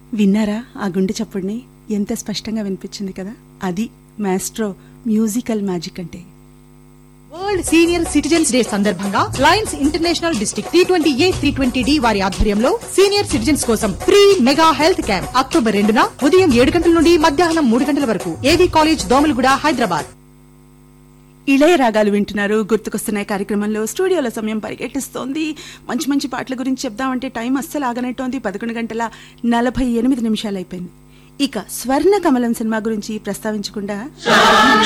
విన్నారా ఆ గుండె చప్పుడిని ఎంత స్పష్టంగా వినిపించింది కదా అది మాస్ట్రో మ్యూజికల్ మ్యాజిక్ అంటే వరల్డ్ సీనియర్ సిటిజన్స్ డే సందర్భంగా Lions International District three twenty A three twenty D వారి ఆధ్వర్యంలో సీనియర్ సిటిజన్స్ కోసం free mega health camp October రెండున ఉదయం ఏడు గంటల నుండి మధ్యాహ్నం మూడు గంటల వరకు ఏవీ కాలేజ్ దోమలగూడ హైదరాబాద్ ఇళయ రాగాలు వింటున్నారు గుర్తుకొస్తున్నాయి కార్యక్రమంలో స్టూడియోలో సమయం పరిగెట్టిస్తోంది మంచి మంచి పాటల గురించి చెప్దామంటే టైం అస్సలు ఆగనట్టోంది పదకొండు గంటల నలభై ఎనిమిది నిమిషాలు అయిపోయింది ఇక స్వర్ణ కమలం సినిమా గురించి ప్రస్తావించకుండా